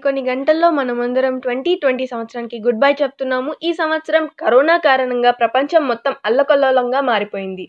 మరికొన్ని గంటల్లో మనమందరం ట్వంటీ ట్వంటీ సంవత్సరానికి గుడ్ బై చెప్తున్నాము ఈ సంవత్సరం కరోనా కారణంగా ప్రపంచం మొత్తం అల్లకల్లోలంగా మారిపోయింది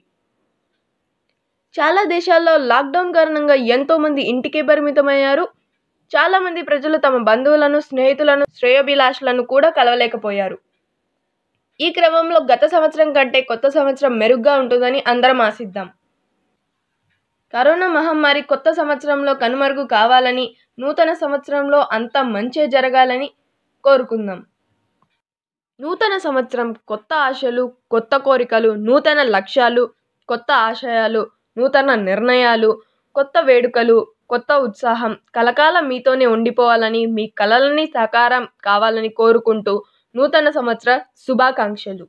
చాలా దేశాల్లో లాక్డౌన్ కారణంగా ఎంతోమంది ఇంటికే పరిమితమయ్యారు చాలామంది ప్రజలు తమ బంధువులను స్నేహితులను శ్రేయోభిలాషులను కూడా కలవలేకపోయారు ఈ క్రమంలో గత సంవత్సరం కంటే కొత్త సంవత్సరం మెరుగ్గా ఉంటుందని అందరం ఆశిద్దాం కరోనా మహమ్మారి కొత్త సంవత్సరంలో కనుమరుగు కావాలని నూతన సంవత్సరంలో అంతా మంచే జరగాలని కోరుకుందాం నూతన సంవత్సరం కొత్త ఆశలు కొత్త కోరికలు నూతన లక్ష్యాలు కొత్త ఆశయాలు నూతన నిర్ణయాలు కొత్త వేడుకలు కొత్త ఉత్సాహం కలకాలం మీతోనే ఉండిపోవాలని మీ కలలని సాకారం కావాలని కోరుకుంటూ నూతన సంవత్సర శుభాకాంక్షలు